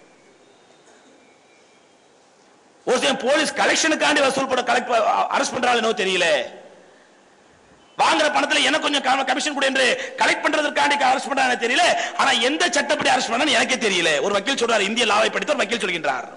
ஒரு சில போலீஸ் கலெக்ஷனுக்காண்டி வசூல் போட கலெக்ட் அரெஸ்ட் பண்றாங்க என்னவோ தெரியல வாங்குற பணத்துல எனக்கு கொஞ்சம் கமிஷன் கொடு என்று கலெக்ட் பண்றதற்காண்டி அரெஸ்ட் பண்றாங்க தெரியல ஆனா எந்த சட்டப்படி அரெஸ்ட் பண்ணான்னு எனக்கே தெரியல ஒரு வக்கீல் சொல்றார் இந்திய லாவை படித்த ஒரு வக்கீல் சொல்கின்றார்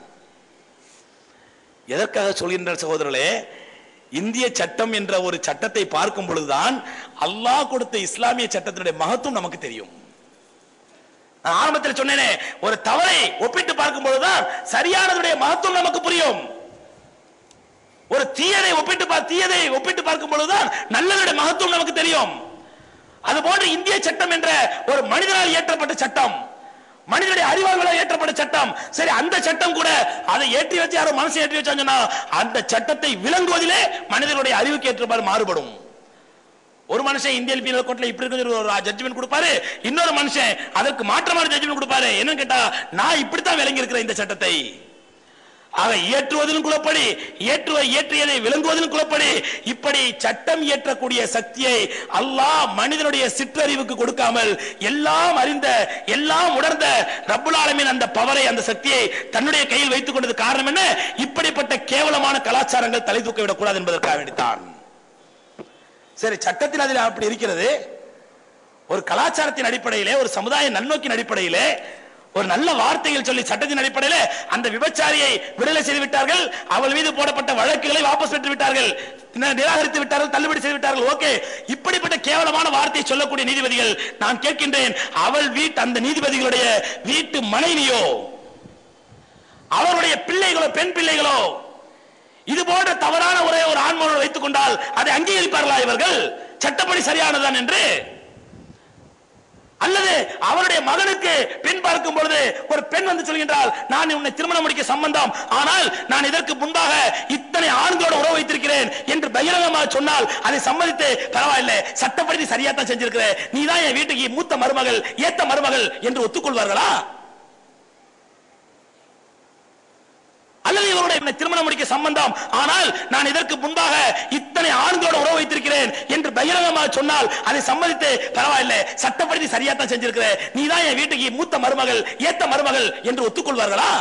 எதற்காக சொல்கின்றார் சகோதரர்களே இந்திய சட்டம் என்ற ஒரு சட்டத்தை பார்க்கும் பொழுதுதான் அல்லாஹ் கொடுத்த இஸ்லாமிய சட்டத்தினுடைய மகத்துவம் நமக்கு தெரியும் நான் ஆரம்பத்தில் சொன்னேனே ஒரு தவறை ஒப்பிட்டு பார்க்கும் பொழுதுதான் சரியானதுடைய மகத்துவம் நமக்கு புரியும் ஒரு தீயதை ஒப்பிட்டு பா- தீயதை ஒப்பிட்டு பார்க்கும் பொழுதுதான் நல்லதுடைய மகத்துவம் நமக்கு தெரியும் அது போன்று இந்திய சட்டம் என்ற ஒரு மனிதனால் இயற்றப்பட்ட சட்டம் மனிதனுடைய அறிவாளர்களால் ஏற்றப்பட்ட சட்டம் சரி அந்த சட்டம் கூட அதை ஏற்றி வச்சு யாரோ மனசை ஏற்றி வச்சாங்கன்னா அந்த சட்டத்தை விளங்குவதிலே மனிதனுடைய அறிவுக்கு ஏற்றவாறு மாறுபடும் ஒரு மனுஷன் இந்தியன் பீனல் கோட்ல இப்படி இருக்கிற ஒரு ஜட்ஜ்மெண்ட் கொடுப்பாரு இன்னொரு மனுஷன் அதற்கு மாற்றமான ஜட்ஜ்மெண்ட் கொடுப்பாரு என்னன்னு கேட்டா நான் இப்படித்தான் விளங்கி இருக்கிறேன் இந்த சட்டத்தை ஆக இயற்றுவதிலும் குலப்படி இயற்றுவ இயற்றியதை விளங்குவதிலும் குலப்படி இப்படி சட்டம் இயற்றக்கூடிய சக்தியை அல்லாஹ் மனிதனுடைய சிற்றறிவுக்கு கொடுக்காமல் எல்லாம் அறிந்த எல்லாம் உணர்ந்த ரப்புல் ஆலமீன் அந்த பவரை அந்த சக்தியை தன்னுடைய கையில் வைத்துக் கொண்டது காரணம் என்ன இப்படிப்பட்ட கேவலமான கலாச்சாரங்கள் தலை தூக்க விடக்கூடாது என்பதற்காக வேண்டித்தான் சரி சட்டத்தில் அதில் அப்படி இருக்கிறது ஒரு கலாச்சாரத்தின் அடிப்படையிலே ஒரு சமுதாய நன்னோக்கின் அடிப்படையிலே ஒரு நல்ல வார்த்தைகள் சொல்லி சட்டத்தின் அடிப்படையில அந்த விபச்சாரியை விடுதலை செய்து விட்டார்கள் அவள் மீது போடப்பட்ட வழக்குகளை வாபஸ் பெற்று விட்டார்கள் நி- நிராகரித்து விட்டார்கள் தள்ளுபடி செய்து விட்டார்கள் ஓகே இப்படிப்பட்ட கேவலமான வார்த்தையை சொல்லக்கூடிய நீதிபதிகள் நான் கேட்கின்றேன் அவள் வீட்டு அந்த நீதிபதிகளுடைய வீட்டு மனைவியோ அவருடைய பிள்ளைகளோ பெண் பிள்ளைகளோ இது போன்ற தவறான உரையை ஒரு ஆண்மனோடு வைத்துக் கொண்டால் அதை அங்கீகரிப்பார்களா இவர்கள் சட்டப்படி சரியானதான் என்று அல்லது அவருடைய மகனுக்கு பெண் பார்க்கும் பொழுது ஒரு பெண் வந்து சொல்கின்றால் நான் உன்னை திருமணம் முடிக்க சம்பந்தம் ஆனால் நான் இதற்கு முன்பாக இத்தனை ஆண்களோட உறவு வைத்திருக்கிறேன் என்று பகிரங்கமாக சொன்னால் அதை சம்மதித்து பரவாயில்லை சட்டப்படி நீ சரியா தான் செஞ்சிருக்கிற நீ தான் என் வீட்டுக்கு மூத்த மருமகள் ஏத்த மருமகள் என்று ஒத்துக்கொள்வார்களா அல்லது இவருடைய என்னை திருமணம் முடிக்க சம்பந்தம் ஆனால் நான் இதற்கு முன்பாக இத்தனை ஆண்களோட உறவு வைத்திருக்கிறேன் என்று பகிரங்கமாக சொன்னால் அதை சம்மதித்து பரவாயில்லை சட்டப்படி நீ சரியா தான் செஞ்சிருக்கிற நீ தான் என் வீட்டுக்கு மூத்த மருமகள் ஏத்த மருமகள் என்று ஒத்துக்கொள்வார்களா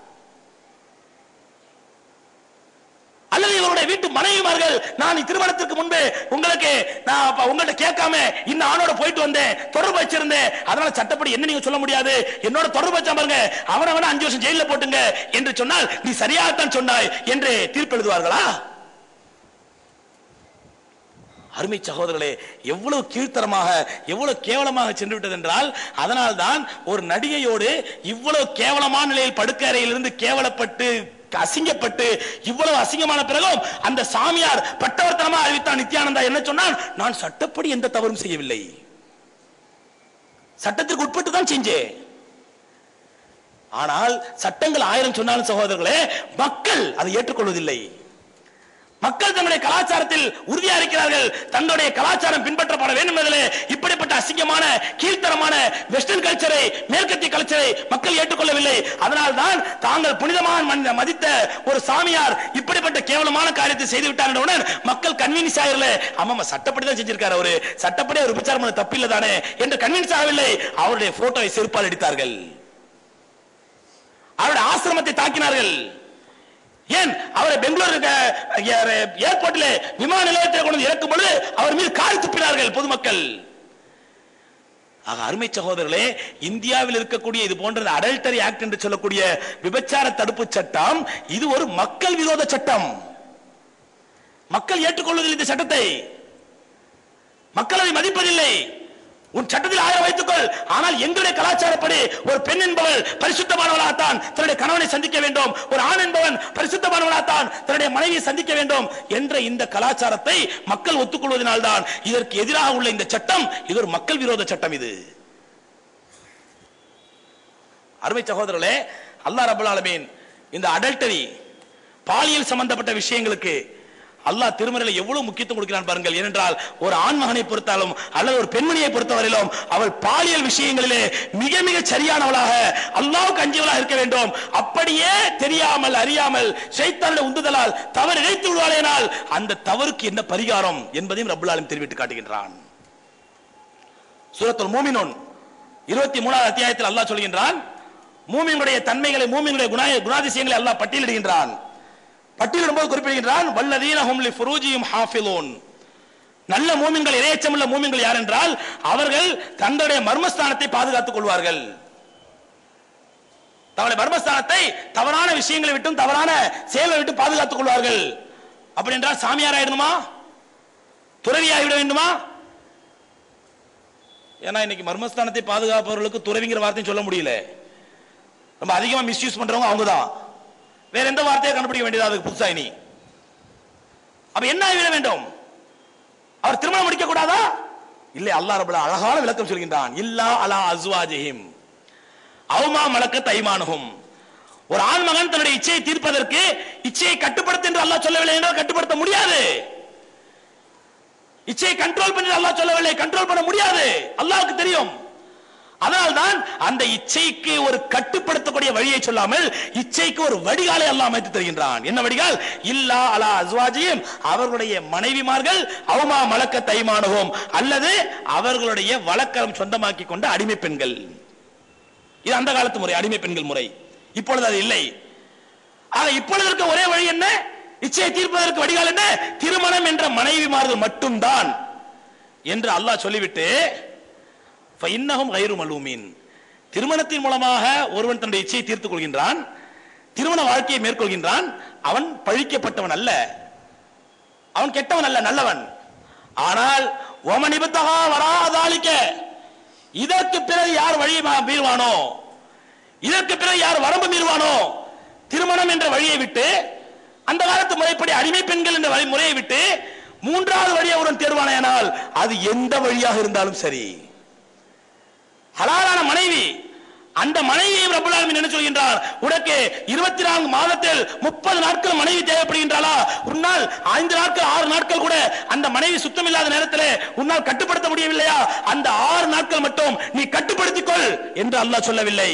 அல்லது இவருடைய வீட்டு மனைவிமார்கள் நான் திருமணத்திற்கு முன்பு உங்களுக்கு நான் அப்ப உங்கள்ட்ட கேட்காம இந்த ஆணோட போயிட்டு வந்தேன் தொடர்பு வச்சிருந்தேன் அதனால சட்டப்படி என்ன நீங்க சொல்ல முடியாது என்னோட தொடர்பு வச்சா பாருங்க அவனை வேணா அஞ்சு வருஷம் ஜெயில போட்டுங்க என்று சொன்னால் நீ சரியாகத்தான் சொன்னாய் என்று தீர்ப்பு எழுதுவார்களா அருமை சகோதரர்களே எவ்வளவு கீழ்த்தரமாக எவ்வளவு கேவலமாக சென்று விட்டது என்றால் அதனால்தான் ஒரு நடிகையோடு இவ்வளவு கேவலமான நிலையில் படுக்கை அறையிலிருந்து கேவலப்பட்டு அசிங்கப்பட்டு இவ்வளவு அசிங்கமான பிறகும் அந்த சாமியார் பட்டவர்த்தனமா அறிவித்தான் நித்யானந்தா என்ன சொன்னான் நான் சட்டப்படி எந்த தவறும் செய்யவில்லை சட்டத்திற்கு உட்பட்டு தான் செஞ்சேன் ஆனால் சட்டங்கள் ஆயிரம் சொன்னாலும் சகோதரர்களே மக்கள் அதை ஏற்றுக்கொள்வதில்லை மக்கள் தங்களுடைய கலாச்சாரத்தில் உறுதியா இருக்கிறார்கள் தங்களுடைய கலாச்சாரம் பின்பற்றப்பட வேண்டும் என்பதிலே இப்படிப்பட்ட அசிங்கமான கீழ்த்தரமான வெஸ்டர்ன் கல்ச்சரை மேற்கத்திய கல்ச்சரை மக்கள் ஏற்றுக்கொள்ளவில்லை அதனால்தான் தாங்கள் புனிதமான மனித- மதித்த ஒரு சாமியார் இப்படிப்பட்ட கேவலமான காரியத்தை செய்து விட்டார் என்றவுடன் மக்கள் கன்வின்ஸ் ஆகல ஆமாமா சட்டப்படி தான் செஞ்சிருக்காரு அவரு சட்டப்படி அவர் விபச்சாரம் பண்ண தப்பில்லை தானே என்று கன்வின்ஸ் ஆகவில்லை அவருடைய போட்டோவை செருப்பால் அடித்தார்கள் அவருடைய ஆசிரமத்தை தாக்கினார்கள் ஏன் அவரை பெங்களூர் ஏர்போர்ட்டில் விமான நிலையத்தில் கொண்டு வந்து இறக்கும் பொழுது அவர் மீது காரி துப்பினார்கள் பொதுமக்கள் ஆக அருமை சகோதரர்களே இந்தியாவில் இருக்கக்கூடிய இது போன்ற அடல்டரி ஆக்ட் என்று சொல்லக்கூடிய விபச்சார தடுப்பு சட்டம் இது ஒரு மக்கள் விரோத சட்டம் மக்கள் ஏற்றுக்கொள்வதில்லை இந்த சட்டத்தை மக்கள் அதை மதிப்பதில்லை உன் சட்டத்தில் ஆயிரம் வைத்துக்கொள் ஆனால் எங்களுடைய கலாச்சாரப்படி ஒரு பெண் என்பவள் பரிசுத்தமானவளாகத்தான் தன்னுடைய கணவனை சந்திக்க வேண்டும் ஒரு ஆண் என்பவன் பரிசுத்தமானவளாகத்தான் தன்னுடைய மனைவியை சந்திக்க வேண்டும் என்ற இந்த கலாச்சாரத்தை மக்கள் ஒத்துக்கொள்வதனால்தான் இதற்கு எதிராக உள்ள இந்த சட்டம் இது ஒரு மக்கள் விரோத சட்டம் இது அருமை சகோதரர்களே அல்லாஹ் ரபுல் ஆலமீன் இந்த அடல்டரி பாலியல் சம்பந்தப்பட்ட விஷயங்களுக்கு அல்லாஹ் திருமறையில் எவ்வளவு முக்கியத்துவம் கொடுக்கிறான் பாருங்கள் ஏனென்றால் ஒரு ஆண்மகனை பொறுத்தாலும் அல்லது ஒரு பெண்மணியை பொறுத்தவரையிலும் அவள் பாலியல் விஷயங்களிலே மிக மிக சரியானவளாக அல்லாவுக்கு அஞ்சியவளாக இருக்க வேண்டும் அப்படியே தெரியாமல் அறியாமல் ஷைத்தானுடைய உந்துதலால் தவறு இழைத்து விடுவாளேனால் அந்த தவறுக்கு என்ன பரிகாரம் என்பதையும் ரப்புல் ஆலமீன் தெரிவித்து காட்டுகின்றான் சூரத்துல் மூமினூன் இருபத்தி மூணாவது அத்தியாயத்தில் அல்லாஹ் சொல்கின்றான் மூமினுடைய தன்மைகளை மூமினுடைய குணா குணாதிசயங்களை அல்லாஹ் பட்டியலிடுகின்றான் பட்டியலிடும்போது குறிப்பிடுகின்றான் வல்லதீன ஹும் லி ஃபுரூஜியும் ஹாஃபிலூன் நல்ல மூமின்கள் இரையச்சமுள்ள மூமின்கள் யார் என்றால் அவர்கள் தங்களுடைய மர்மஸ்தானத்தை பாதுகாத்துக் கொள்வார்கள் தங்களுடைய மர்மஸ்தானத்தை தவறான விஷயங்களை விட்டும் தவறான செயல்களை விட்டு பாதுகாத்துக் கொள்வார்கள் அப்படி என்றால் சாமியார் ஆயிடணுமா துறவியாகிவிட வேண்டுமா ஏன்னா இன்னைக்கு மர்மஸ்தானத்தை பாதுகாப்பவர்களுக்கு துறவிங்கிற வார்த்தையும் சொல்ல முடியல ரொம்ப அதிகமா மிஸ்யூஸ் பண்றவங்க அவங்க தான் வேற எந்த வார்த்தையை கண்டுபிடிக்க வேண்டியது அதுக்கு புதுசா இனி அப்ப என்ன ஆகிவிட வேண்டும் அவர் திருமணம் முடிக்க கூடாதா இல்லை அல்லாஹ் ரபுல் அழகான விளக்கம் சொல்கின்றான் இல்லா அலா அஸ்வாஜிஹிம் அவமா மலக்க தைமானுகும் ஒரு ஆண்மகன் தன்னுடைய இச்சையை தீர்ப்பதற்கு இச்சையை கட்டுப்படுத்த என்று அல்லாஹ் சொல்லவில்லை என்றால் கட்டுப்படுத்த முடியாது இச்சையை கண்ட்ரோல் பண்ணி அல்லாஹ் சொல்லவில்லை கண்ட்ரோல் பண்ண முடியாது அல்லாஹ்வுக்கு தெரியும் அதனால்தான் அந்த இச்சைக்கு ஒரு கட்டுப்படுத்தக்கூடிய வழியை சொல்லாமல் இச்சைக்கு ஒரு வடிகாலை அல்லாஹ் அமைத்து தருகின்றான் என்ன வடிகால் இல்லா அலா அஸ்வாஜியும் அவர்களுடைய மனைவிமார்கள் அவமா மலக்க தைமானவும் அல்லது அவர்களுடைய வழக்கரம் சொந்தமாக்கி கொண்ட அடிமை பெண்கள் இது அந்த காலத்து முறை அடிமை பெண்கள் முறை இப்பொழுது அது இல்லை ஆக இப்பொழுது இருக்க ஒரே வழி என்ன இச்சையை தீர்ப்பதற்கு வடிகால் என்ன திருமணம் என்ற மனைவிமார்கள் மட்டும்தான் என்று அல்லாஹ் சொல்லிவிட்டு இன்னகும் கயிறு மலூமீன் திருமணத்தின் மூலமாக ஒருவன் தன்னுடைய இச்சையை தீர்த்துக் கொள்கின்றான் திருமண வாழ்க்கையை மேற்கொள்கின்றான் அவன் பழிக்கப்பட்டவன் அல்ல அவன் கெட்டவன் அல்ல நல்லவன் ஆனால் ஒமனிபத்தகா வராதாளிக்க இதற்கு பிறகு யார் வழி மீறுவானோ இதற்கு பிறகு யார் வரம்பு மீறுவானோ திருமணம் என்ற வழியை விட்டு அந்த காலத்து முறைப்படி அடிமை பெண்கள் என்ற வழி முறையை விட்டு மூன்றாவது வழியை ஒருவன் தேர்வானால் அது எந்த வழியாக இருந்தாலும் சரி ஹலாலான மனைவி அந்த மனைவியை ரப்பல் ஆலமீன் என்ன சொல்கின்றார் உனக்கு இருபத்தி நான்கு மாதத்தில் முப்பது நாட்கள் மனைவி தேவைப்படுகின்றாளா உன்னால் ஐந்து நாட்கள் ஆறு நாட்கள் கூட அந்த மனைவி சுத்தம் இல்லாத நேரத்தில் உன்னால் கட்டுப்படுத்த முடியவில்லையா அந்த ஆறு நாட்கள் மட்டும் நீ கட்டுப்படுத்திக் கொள் என்று அல்லாஹ் சொல்லவில்லை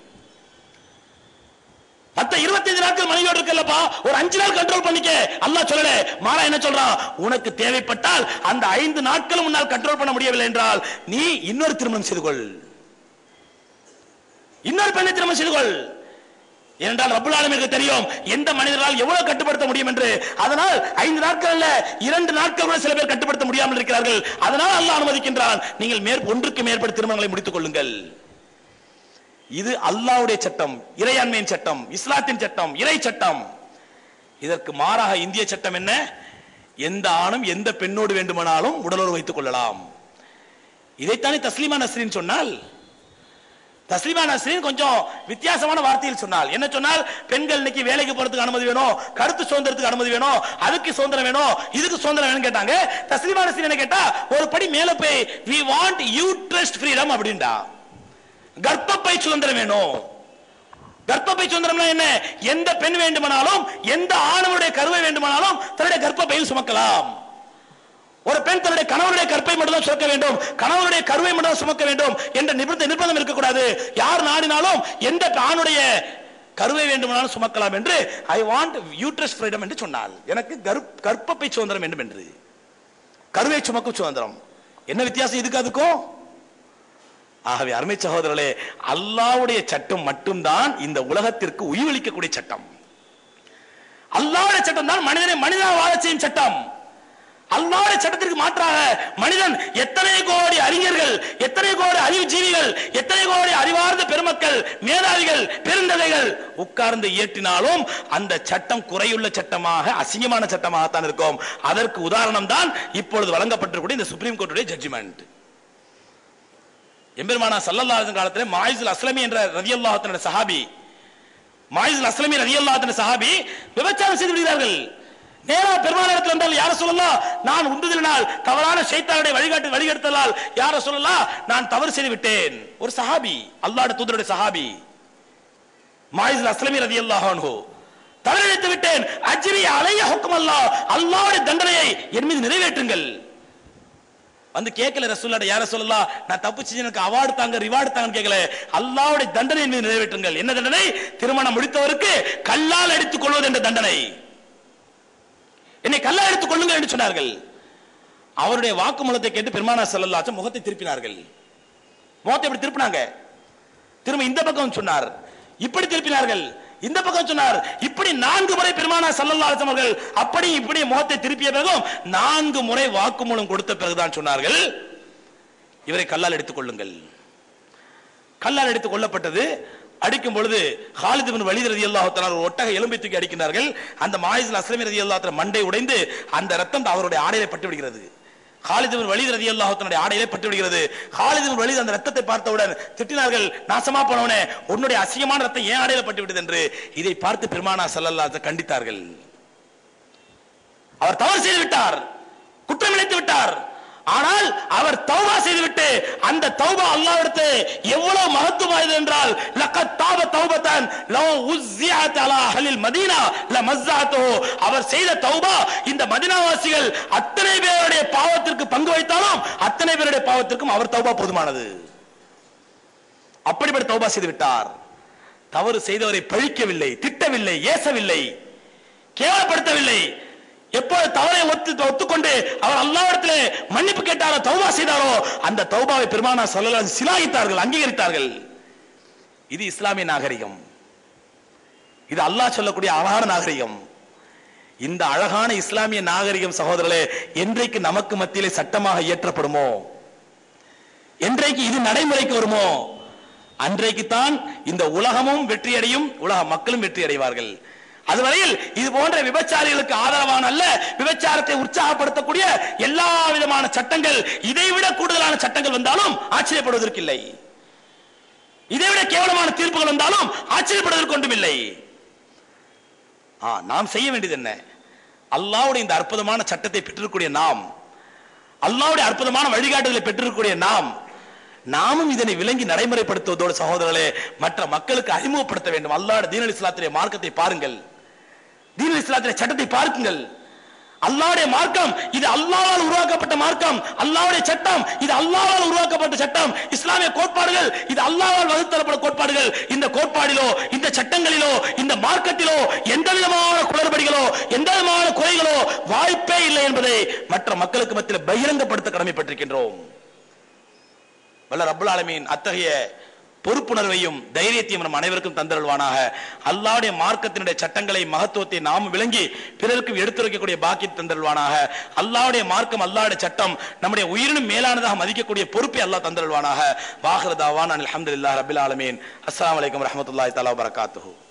மத்த இருபத்தைந்து நாட்கள் மனைவியோடு இருக்கல்லப்பா ஒரு அஞ்சு நாள் கண்ட்ரோல் பண்ணிக்க அல்லாஹ் சொல்லல மாறா என்ன சொல்றான் உனக்கு தேவைப்பட்டால் அந்த ஐந்து நாட்களும் உன்னால் கண்ட்ரோல் பண்ண முடியவில்லை என்றால் நீ இன்னொரு திருமணம் செய்து கொள் இன்னொரு பெண்ணை திருமணம் செய்து கொள் ஏனென்றால் ரப்புல் ஆலமீனுக்கு தெரியும் எந்த மனிதரால் எவ்வளவு கட்டுப்படுத்த முடியும் என்று அதனால் ஐந்து நாட்கள் அல்ல இரண்டு நாட்கள் கூட சில பேர் கட்டுப்படுத்த முடியாமல் இருக்கிறார்கள் அதனால் அல்லாஹ் அனுமதிக்கின்றான் நீங்கள் மேற் ஒன்றுக்கு மேற்பட்ட திருமணங்களை முடித்துக் கொள்ளுங்கள் இது அல்லாஹ்வுடைய சட்டம் இறையாண்மையின் சட்டம் இஸ்லாத்தின் சட்டம் இறை சட்டம் இதற்கு மாறாக இந்திய சட்டம் என்ன எந்த ஆணும் எந்த பெண்ணோடு வேண்டுமானாலும் உடலுறவு வைத்துக் கொள்ளலாம் இதைத்தானே தஸ்லீமா நஸ்ரின் சொன்னால் தஸ்லிமா நஸ்ரீன் கொஞ்சம் வித்தியாசமான வார்த்தையில் சொன்னால் என்ன சொன்னால் பெண்கள் இன்னைக்கு வேலைக்கு போறதுக்கு அனுமதி வேணும் கருத்து சுதந்திரத்துக்கு அனுமதி வேணும் அதுக்கு சுதந்திரம் வேணும் இதுக்கு சுதந்திரம் வேணும் கேட்டாங்க தஸ்லிமா நஸ்ரீன் என்ன கேட்டா ஒரு படி மேல போய் we want you trust freedom அப்படின்டா கர்ப்பப்பை சுதந்திரம் வேணும் கர்ப்பப்பை சுதந்திரம்னா என்ன எந்த பெண் வேண்டுமானாலும் எந்த ஆணவனுடைய கருவை வேண்டுமானாலும் தன்னுடைய கர்ப்பப்பையில் சுமக்கலாம் ஒரு பெண் தன்னுடைய கணவனுடைய கற்பை மட்டும் தான் சுமக்க வேண்டும் கணவனுடைய கருவை மட்டும் தான் சுமக்க வேண்டும் என்ற நிபந்த நிர்பந்தம் இருக்கக்கூடாது யார் நாடினாலும் எந்த ஆணுடைய கருவை வேண்டுமானாலும் சுமக்கலாம் என்று ஐ வாண்ட் யூட்ரஸ் ஃப்ரீடம் என்று சொன்னால் எனக்கு கர்ப்- கர்ப்பப்பை சுதந்திரம் வேண்டும் என்று கருவை சுமக்கும் சுதந்திரம் என்ன வித்தியாசம் இதுக்கு அதுக்கும் ஆகவே அருமை சகோதரர்களே அல்லாவுடைய சட்டம் மட்டும்தான் இந்த உலகத்திற்கு உயிரளிக்கக்கூடிய சட்டம் அல்லாவுடைய சட்டம் தான் மனிதனை மனிதனாக வாழச் செய்யும் சட்டம் அல்லாவுடைய சட்டத்திற்கு மாற்றாக மனிதன் எத்தனை கோடி அறிஞர்கள் எத்தனை கோடி அறிவு ஜீவிகள் எத்தனை கோடி அறிவார்ந்த பெருமக்கள் மேதாவிகள் பெருந்தகைகள் உட்கார்ந்து இயற்றினாலும் அந்த சட்டம் குறையுள்ள சட்டமாக அசிங்கமான சட்டமாகத்தான் இருக்கும் அதற்கு உதாரணம் தான் இப்பொழுது வழங்கப்பட்டிருக்கூடிய இந்த சுப்ரீம் கோர்ட்டுடைய ஜட்ஜ்மெண்ட் எம்பெருமானா சல்லல்லாஹு காலத்துல மாயிசுல் அஸ்லமி என்ற ரதியல்லாஹு சஹாபி மாயிசுல் அஸ்லமி ரதியல்லாஹு சஹாபி விபச்சாரம் செய்து விடுகிறார்கள் நேரா பெருமானிடத்தில் வந்தால் யார சொல்லலாம் நான் உந்துதலினால் தவறான சைத்தானுடைய வழிகாட்டு வழிகெடுத்தலால் யார சொல்லலாம் நான் தவறு செய்து விட்டேன் ஒரு சஹாபி அல்லாஹ்வுடைய தூதருடைய சஹாபி மாயிசுல் அஸ்லமி ரதியல்லாஹு அன்ஹு தவறிழைத்து விட்டேன் அஜ்ரி அலைய ஹுக்கம் அல்லாஹ் அல்லாஹ்வுடைய தண்டனையை என் மீது நிறைவேற்றுங்கள் வந்து கேட்கல ரசூல்லாட யார சொல்லலாம் நான் தப்பு செஞ்சு எனக்கு அவார்டு தாங்க ரிவார்டு தாங்க கேட்கல அல்லாவுடைய தண்டனை மீது நிறைவேற்றுங்கள் என்ன தண்டனை திருமணம் முடித்தவருக்கு கல்லால் அடித்துக் கொள்வது என்ற தண்டனை என்னை கல்லால் அடித்துக் கொள்ளுங்கள் என்று சொன்னார்கள் அவருடைய வாக்குமூலத்தை கேட்டு பெருமானா செல்லல்லாச்சும் முகத்தை திருப்பினார்கள் முகத்தை இப்படி திருப்பினாங்க திரும்ப இந்த பக்கம் சொன்னார் இப்படி திருப்பினார்கள் இந்த பக்கம் சொன்னார் இப்படி நான்கு முறை பெருமானா சல்லல்லாஹு அவர்கள் அப்படி இப்படி முகத்தை திருப்பிய பிறகும் நான்கு முறை வாக்குமூலம் கொடுத்த பிறகுதான் சொன்னார்கள் இவரை கல்லால் எடுத்துக் கொள்ளுங்கள் கல்லால் எடுத்துக் கொள்ளப்பட்டது அடிக்கும் பொழுது ஹாலித் பின் வலீத் ரலியல்லாஹு தஆலா ஒரு ஒட்டக எலும்பை தூக்கி அடிக்கிறார்கள் அந்த மாயிஸ் அஸ்லமி ரலியல்லாஹு தஆலா மண்டை உடைந்து அந்த ரத்தம் அவருடைய ஆடையில பட்டு விடுகிறது ஹாலித் பின் வலீத் ரலியல்லாஹு தஆலா ஆடையிலே பட்டு விடுகிறது ஹாலித் பின் வலீத் அந்த ரத்தத்தை பார்த்தவுடன் திட்டினார்கள் நாசமா போனவனே உன்னுடைய அசிங்கமான ரத்தம் ஏன் ஆடையில பட்டு விட்டது என்று இதை பார்த்து பெருமானா ஸல்லல்லாஹு அலைஹி வஸல்லம் கண்டித்தார்கள் அவர் தவறு செய்து விட்டார் குற்றம் இழைத்து விட்டார் ஆனால் அவர் தௌபா செய்துவிட்டு அந்த தௌபா அல்லாஹ்விடத்து எவ்வளவு மகத்துவம் வாய்ந்தது என்றால் லக்கத் தாப தௌபத்தன் லவ் உஸ்ஸியத் அலா அஹ்லில் மதீனா லமஸ்ஸஅத்து அவர் செய்த தௌபா இந்த மதீனாவாசிகள் அத்தனை பேருடைய பாவத்திற்கு பங்கு வைத்தாலும் அத்தனை பேருடைய பாவத்திற்கும் அவர் தௌபா போதுமானது அப்படிப்பட்ட தௌபா செய்து விட்டார் தவறு செய்தவரை பழிக்கவில்லை திட்டவில்லை ஏசவில்லை கேவலப்படுத்தவில்லை எப்போது தவறை ஒத்து ஒத்துக்கொண்டு அவர் அல்லாவிடத்திலே மன்னிப்பு கேட்டாரோ தௌபா செய்தாரோ அந்த தௌபாவை பெருமானா சொல்லலாம் சிலாகித்தார்கள் அங்கீகரித்தார்கள் இது இஸ்லாமிய நாகரிகம் இது அல்லாஹ் சொல்லக்கூடிய அழகான நாகரிகம் இந்த அழகான இஸ்லாமிய நாகரிகம் சகோதரர்களே என்றைக்கு நமக்கு மத்தியிலே சட்டமாக இயற்றப்படுமோ என்றைக்கு இது நடைமுறைக்கு வருமோ அன்றைக்கு தான் இந்த உலகமும் வெற்றியடையும் உலக மக்களும் வெற்றி அடைவார்கள் அதுவரையில் இது போன்ற விபச்சாரிகளுக்கு ஆதரவான அல்ல விபச்சாரத்தை உற்சாகப்படுத்தக்கூடிய எல்லா விதமான சட்டங்கள் இதைவிட கூடுதலான சட்டங்கள் வந்தாலும் ஆச்சரியப்படுவதற்கில்லை இதைவிட கேவலமான தீர்ப்புகள் வந்தாலும் ஆச்சரியப்படுவதற்கு ஒன்றுமில்லை ஆ, நாம் செய்ய வேண்டியது என்ன அல்லாவுடைய இந்த அற்புதமான சட்டத்தை பெற்றிருக்கக்கூடிய நாம் அல்லாவுடைய அற்புதமான வழிகாட்டுதலை பெற்றிருக்கக்கூடிய நாம் நாமும் இதனை விளங்கி நடைமுறைப்படுத்துவதோடு சகோதரர்களே மற்ற மக்களுக்கு அறிமுகப்படுத்த வேண்டும் அல்லாஹ் தீனல் இஸ்லாத்துடைய மார்க்கத்தை பாருங்கள் தீனல் இஸ்லாத்துடைய சட்டத்தை பார்க்குங்கள் அல்லாஹ்வுடைய மார்க்கம் இது அல்லாஹ்வால் உருவாக்கப்பட்ட மார்க்கம் அல்லாஹ்வுடைய சட்டம் இது அல்லாஹ்வால் உருவாக்கப்பட்ட சட்டம் இஸ்லாமிய கோட்பாடுகள் இது அல்லாஹ்வால் வகுத்தரப்பட்ட கோட்பாடுகள் இந்த கோட்பாடிலோ இந்த சட்டங்களிலோ இந்த மார்க்கத்திலோ எந்த விதமான குளறுபடிகளோ எந்த விதமான குறைகளோ வாய்ப்பே இல்லை என்பதை மற்ற மக்களுக்கு மத்தியில் பகிரங்கப்படுத்த கடமைப்பட்டிருக்கின்றோம் வல்ல ரப்புல் ஆலமீன் அத்தகைய பொறுப்புணர்வையும் தைரியத்தையும் நம் அனைவருக்கும் தந்தருள்வானாக அல்லாஹ்வுடைய மார்க்கத்தினுடைய சட்டங்களை மகத்துவத்தை நாம் விளங்கி பிறருக்கும் எடுத்துரைக்கக்கூடிய பாக்கியம் தந்தருள்வானாக அல்லாஹ்வுடைய மார்க்கம் அல்லாஹ்வுடைய சட்டம் நம்முடைய உயிரினும் மேலானதாக மதிக்கக்கூடிய பொறுப்பை அல்லாஹ் தந்தருள்வானாக வாஹிர தாவான் அல்ஹம்துலில்லாஹ் ரப்பில் ஆலமீன் அஸ்ஸலாமு அலைக்கும் வரஹ்மத்துல்லாஹி தஆலா வபரகாத்துஹு